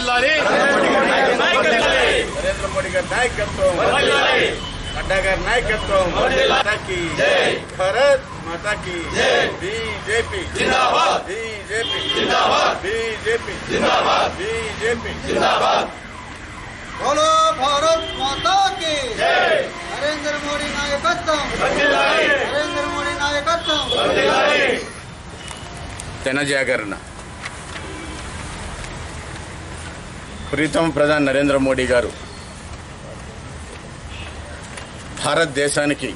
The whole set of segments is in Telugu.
వర్ధిల్లాలి నరేంద్ర మోడీ గారి నాయకత్వం నడ్డా గారి నాయకత్వం మాతాకి భారత్ మాతాకి బీజేపీ బీజేపీ బీజేపీ బీజేపీ बोलो भारत माता की नरेंद्र मोदी नायकत्व नरेंद्र मोदी नायकत्व జన జాగరణ ప్రీతం ప్రధాని నరేంద్ర మోడీ గారు భారతదేశానికి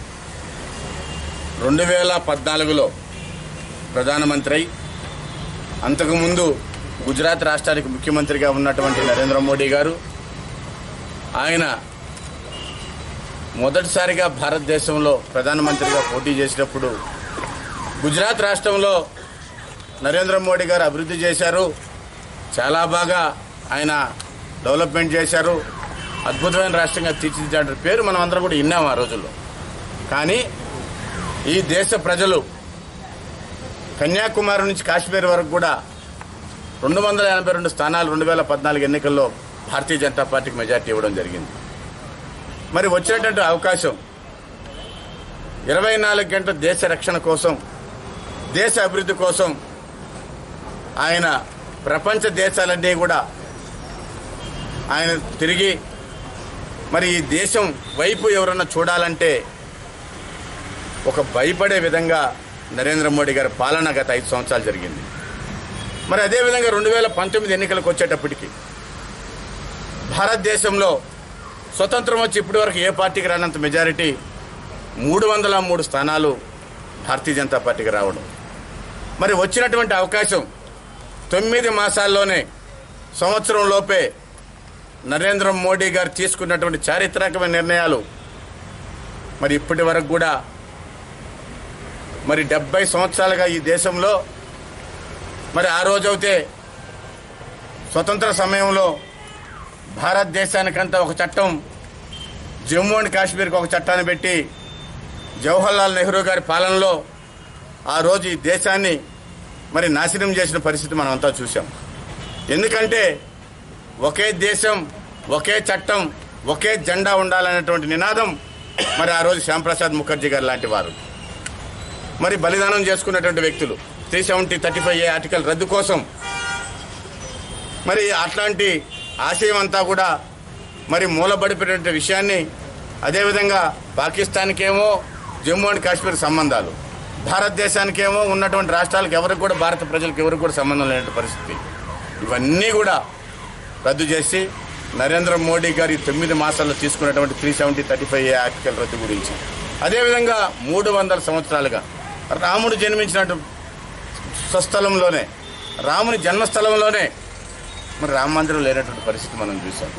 రెండు వేల పద్నాలుగులో ప్రధానమంత్రి అయి అంతకుముందు గుజరాత్ రాష్ట్రానికి ముఖ్యమంత్రిగా ఉన్నటువంటి నరేంద్ర మోడీ గారు ఆయన మొదటిసారిగా భారతదేశంలో ప్రధానమంత్రిగా పోటీ చేసినప్పుడు గుజరాత్ రాష్ట్రంలో నరేంద్ర మోడీ గారు అభివృద్ధి చేశారు చాలా బాగా ఆయన డెవలప్మెంట్ చేశారు అద్భుతమైన రాష్ట్రంగా తీర్చిదిద్దాడు పేరు మనం అందరం కూడా విన్నాం ఆ రోజుల్లో కానీ ఈ దేశ ప్రజలు కన్యాకుమారి నుంచి కాశ్మీర్ వరకు కూడా రెండు వందల ఎనభై రెండు స్థానాలు రెండు వేల పద్నాలుగు ఎన్నికల్లో భారతీయ జనతా పార్టీకి మెజార్టీ ఇవ్వడం జరిగింది మరి వచ్చినటువంటి అవకాశం ఇరవై నాలుగు గంటల దేశ రక్షణ కోసం దేశ అభివృద్ధి కోసం ఆయన ప్రపంచ దేశాలన్నీ కూడా ఆయన తిరిగి మరి ఈ దేశం వైపు ఎవరన్నా చూడాలంటే ఒక భయపడే విధంగా నరేంద్ర మోడీ గారి పాలన గత ఐదు సంవత్సరాలు జరిగింది మరి అదేవిధంగా రెండు వేల పంతొమ్మిది ఎన్నికలకు వచ్చేటప్పటికి భారతదేశంలో స్వతంత్రం వచ్చి ఇప్పటి వరకు ఏ పార్టీకి రానంత మెజారిటీ మూడు వందల మూడు స్థానాలు భారతీయ జనతా పార్టీకి రావడం మరి వచ్చినటువంటి అవకాశం తొమ్మిది మాసాల్లోనే సంవత్సరం లోపే నరేంద్ర మోడీ గారు తీసుకున్నటువంటి చారిత్రాత్మక నిర్ణయాలు మరి ఇప్పటి వరకు కూడా మరి డెబ్బై సంవత్సరాలుగా ఈ దేశంలో మరి ఆ రోజైతే స్వతంత్ర సమయంలో భారతదేశానికంతా ఒక చట్టం జమ్మూ అండ్ కాశ్మీర్కి ఒక చట్టాన్ని పెట్టి జవహర్లాల్ నెహ్రూ గారి పాలనలో ఆ రోజు ఈ దేశాన్ని మరి నాశనం చేసిన పరిస్థితి మనం అంతా చూసాం ఎందుకంటే ఒకే దేశం ఒకే చట్టం ఒకే జెండా ఉండాలనేటువంటి నినాదం మరి ఆ రోజు శ్యాంప్రసాద్ ముఖర్జీ గారు లాంటి వారు మరి బలిదానం చేసుకున్నటువంటి వ్యక్తులు three seventy thirty five A article రద్దు కోసం మరి అట్లాంటి ఆశయం అంతా కూడా మరి మూలబడిపోయినటువంటి విషయాన్ని అదేవిధంగా పాకిస్తాన్కేమో జమ్మూ అండ్ కాశ్మీర్ సంబంధాలు భారతదేశానికేమో ఉన్నటువంటి రాష్ట్రాలకు ఎవరికి కూడా భారత ప్రజలకు ఎవరికి కూడా సంబంధం లేనటువంటి పరిస్థితి ఇవన్నీ కూడా రద్దు చేసి నరేంద్ర మోడీ గారి తొమ్మిది మాసాల్లో తీసుకున్నటువంటి three seventy thirty five A article రద్దు గురించి అదేవిధంగా మూడు వందల సంవత్సరాలుగా రాముడు జన్మించినట్టు స్వస్థలంలోనే రాముని జన్మస్థలంలోనే మరి రామ మందిరం లేనటువంటి పరిస్థితి మనం చూసాం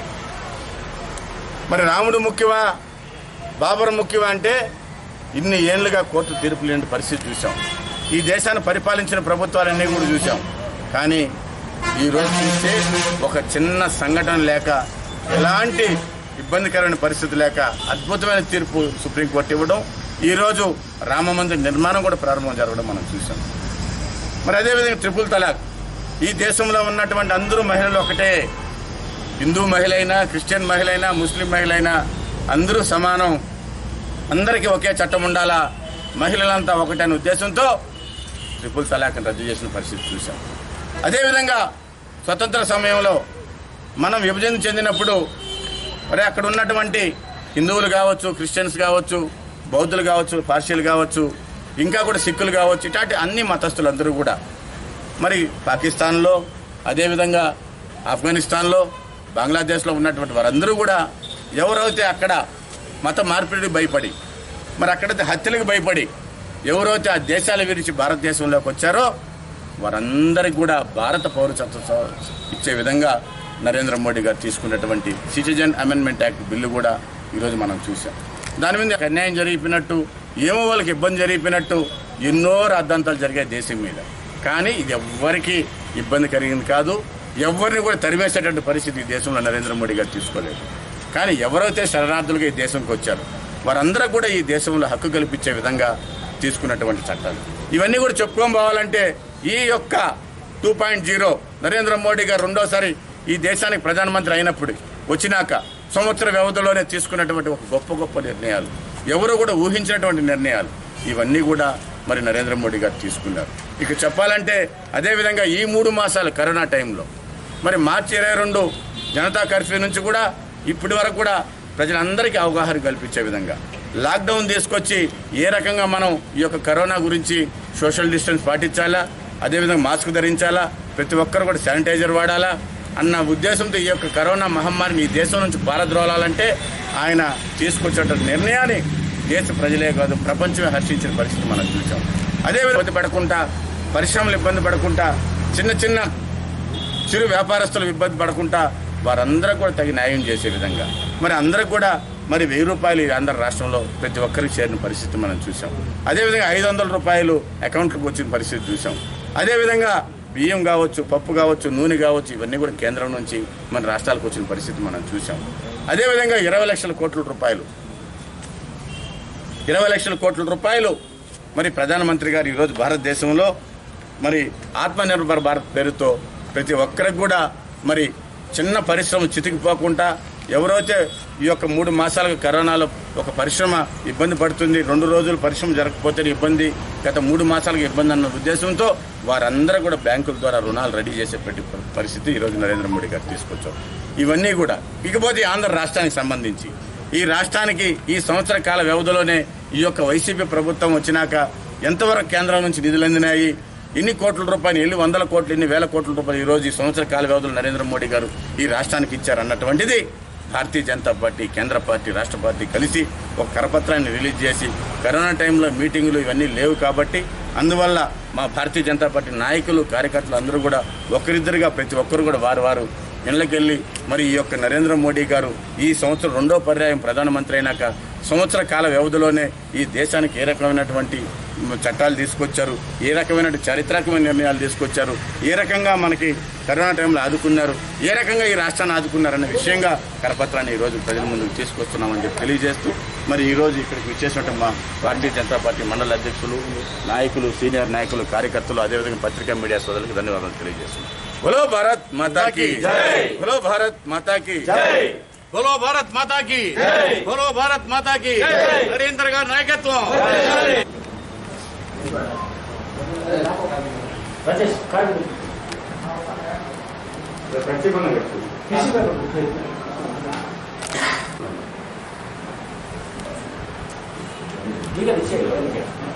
మరి రాముడు ముఖ్యమా బాబర్ ముఖ్యమా అంటే ఇన్ని ఏళ్లుగా కోర్టు తీర్పు లేని పరిస్థితి చూసాం ఈ దేశాన్ని పరిపాలించిన ప్రభుత్వాలన్నీ కూడా చూసాం కానీ ఈ రోజు చూస్తే ఒక చిన్న సంఘటన లేక ఎలాంటి ఇబ్బందికరమైన పరిస్థితి లేక అద్భుతమైన తీర్పు సుప్రీంకోర్టు ఇవ్వడం ఈ రోజు రామ మందిర నిర్మాణం కూడా ప్రారంభం జరగడం మనం చూసాం మరి అదేవిధంగా ట్రిపుల్ తలాక్ ఈ దేశంలో ఉన్నటువంటి అందరూ మహిళలు ఒకటే హిందూ మహిళ అయినా క్రిస్టియన్ మహిళ అయినా ముస్లిం మహిళ అయినా అందరూ సమానం అందరికీ ఒకే చట్టం ఉండాలా మహిళలంతా ఒకటే అనే ఉద్దేశంతో ట్రిపుల్ తలాక్ రద్దు చేసిన పరిస్థితి చూసాం అదేవిధంగా స్వతంత్ర సమయంలో మనం విభజన చెందినప్పుడు మరి అక్కడ ఉన్నటువంటి హిందువులు కావచ్చు క్రిస్టియన్స్ కావచ్చు బౌద్ధులు కావచ్చు పార్షియలు కావచ్చు ఇంకా కూడా సిక్కులు కావచ్చు ఇట్లాంటి అన్ని మతస్థులందరూ కూడా మరి పాకిస్తాన్లో అదేవిధంగా ఆఫ్ఘనిస్తాన్లో బంగ్లాదేశ్లో ఉన్నటువంటి వారందరూ కూడా ఎవరైతే అక్కడ మత మార్పిడికి భయపడి మరి అక్కడైతే హత్యలకు భయపడి ఎవరైతే ఆ దేశాల విరిచి భారతదేశంలోకి వచ్చారో వారందరికి కూడా భారత పౌరసత్వం స- ఇచ్చే విధంగా నరేంద్ర మోడీ గారు తీసుకున్నటువంటి సిటిజన్ అమెండ్మెంట్ యాక్ట్ బిల్లు కూడా ఈరోజు మనం చూసాం దాని మీద అన్యాయం జరిగిపోయినట్టు ఏమో వాళ్ళకి ఇబ్బంది జరిగిపోయినట్టు ఎన్నో రాద్ధాంతాలు జరిగాయి దేశం మీద కానీ ఇది ఎవ్వరికీ ఇబ్బంది కలిగింది కాదు ఎవరిని కూడా తరిమేసేటువంటి పరిస్థితి ఈ దేశంలో నరేంద్ర మోడీ గారు తీసుకోలేదు కానీ ఎవరైతే శరణార్థులుగా ఈ దేశంకి వచ్చారో వారందరూ కూడా ఈ దేశంలో హక్కు కల్పించే విధంగా తీసుకున్నటువంటి చట్టాలు ఇవన్నీ కూడా చెప్పుకొని పోవాలంటే ఈ యొక్క two point zero Narendra Modi గారు రెండోసారి ఈ దేశానికి ప్రధానమంత్రి అయినప్పుడు వచ్చినాక సంవత్సర వ్యవధిలోనే తీసుకున్నటువంటి ఒక గొప్ప గొప్ప నిర్ణయాలు ఎవరు కూడా ఊహించినటువంటి నిర్ణయాలు ఇవన్నీ కూడా మరి నరేంద్ర మోడీ గారు తీసుకున్నారు ఇక చెప్పాలంటే అదేవిధంగా ఈ మూడు మాసాలు కరోనా టైంలో మరి మార్చి ఇరవై రెండు జనతా కర్ఫ్యూ నుంచి కూడా ఇప్పటి వరకు కూడా ప్రజలందరికీ అవగాహన కల్పించే విధంగా లాక్డౌన్ తీసుకొచ్చి ఏ రకంగా మనం ఈ యొక్క కరోనా గురించి సోషల్ డిస్టెన్స్ పాటించాలా అదేవిధంగా మాస్క్ ధరించాలా ప్రతి ఒక్కరు కూడా శానిటైజర్ వాడాలా అన్న ఉద్దేశంతో ఈ యొక్క కరోనా మహమ్మారిని ఈ దేశం నుంచి పారద్రోలాలంటే ఆయన తీసుకొచ్చేటువంటి నిర్ణయాన్ని దేశ ప్రజలే కాదు ప్రపంచమే హర్షించిన పరిస్థితి మనం చూసాం అదేవిధంగా ఇబ్బంది పడకుండా పరిశ్రమలు ఇబ్బంది పడకుండా చిన్న చిన్న చిరు వ్యాపారస్తులు ఇబ్బంది పడకుండా వారందరూ కూడా తగిన న్యాయం చేసే విధంగా మరి అందరూ కూడా మరి వెయ్యి రూపాయలు ఈ ఆంధ్ర రాష్ట్రంలో ప్రతి ఒక్కరికి చేరిన పరిస్థితి మనం చూసాం అదేవిధంగా ఐదు వందల రూపాయలు అకౌంట్లకు వచ్చిన పరిస్థితి చూసాం అదేవిధంగా బియ్యం కావచ్చు పప్పు కావచ్చు నూనె కావచ్చు ఇవన్నీ కూడా కేంద్రం నుంచి మన రాష్ట్రాలకు వచ్చిన పరిస్థితి మనం చూసాం అదేవిధంగా ఇరవై లక్షల కోట్ల రూపాయలు ఇరవై లక్షల కోట్ల రూపాయలు మరి ప్రధానమంత్రి గారు ఈరోజు భారతదేశంలో మరి ఆత్మనిర్భర్ భారత్ పేరుతో ప్రతి ఒక్కరికి కూడా మరి చిన్న పరిశ్రమ చితికిపోకుండా ఎవరైతే ఈ యొక్క మూడు మాసాలుగా కరోనాలో ఒక పరిశ్రమ ఇబ్బంది పడుతుంది రెండు రోజులు పరిశ్రమ జరగకపోతే ఇబ్బంది గత మూడు మాసాలుగా ఇబ్బంది అన్న ఉద్దేశంతో వారందరూ కూడా బ్యాంకుల ద్వారా రుణాలు రెడీ చేసే పెట్టి పరిస్థితి ఈరోజు నరేంద్ర మోడీ గారు తీసుకొచ్చారు ఇవన్నీ కూడా ఇకపోతే ఆంధ్ర రాష్ట్రానికి సంబంధించి ఈ రాష్ట్రానికి ఈ సంవత్సర కాల వ్యవధిలోనే ఈ యొక్క వైసీపీ ప్రభుత్వం వచ్చినాక ఎంతవరకు కేంద్రం నుంచి నిధులు అందినాయి ఎన్ని కోట్ల రూపాయలు ఎన్ని వందల కోట్లు ఎన్ని వేల కోట్ల రూపాయలు ఈ రోజు ఈ సంవత్సర కాల వ్యవధిలో నరేంద్ర మోడీ గారు ఈ రాష్ట్రానికి ఇచ్చారన్నటువంటిది భారతీయ జనతా పార్టీ కేంద్ర పార్టీ రాష్ట్ర పార్టీ కలిసి ఒక కరపత్రాన్ని రిలీజ్ చేసి కరోనా టైంలో మీటింగులు ఇవన్నీ లేవు కాబట్టి అందువల్ల మా భారతీయ జనతా పార్టీ నాయకులు కార్యకర్తలు అందరూ కూడా ఒకరిద్దరుగా ప్రతి ఒక్కరు కూడా వారు వారు ఇళ్ళకెళ్ళి మరి ఈ యొక్క నరేంద్ర మోడీ గారు ఈ సంవత్సరం రెండో పర్యాయం ప్రధానమంత్రి అయినాక సంవత్సర కాల వ్యవధిలోనే ఈ దేశానికి ఏ రకమైనటువంటి చట్టాలు తీసుకొచ్చారు ఏ రకమైన చారిత్రాత్మక నిర్ణయాలు తీసుకొచ్చారు ఏ రకంగా మనకి కరోనా టైంలో ఆదుకున్నారు ఏ రకంగా ఈ రాష్ట్రాన్ని ఆదుకున్నారన్న విషయంగా కరపత్రాన్ని ఈ రోజు ప్రజల ముందుకు తీసుకొస్తున్నామని చెప్పి తెలియజేస్తూ మరి ఈ రోజు ఇక్కడికి విచ్చేసినట్టు మా భారతీయ జనతా పార్టీ మండల అధ్యక్షులు నాయకులు సీనియర్ నాయకులు కార్యకర్తలు అదేవిధంగా పత్రికా మీడియా సోదరులకు ధన్యవాదాలు తెలియజేస్తున్నాం బోలో భారత్ మాతాకి బోలో భారత్ మాతాకి బోలో భారత్ మాతాకి బోలో భారత్ మాతాకి నరేంద్ర గారి నాయకత్వం రాజేష్ కార్డు దిగదు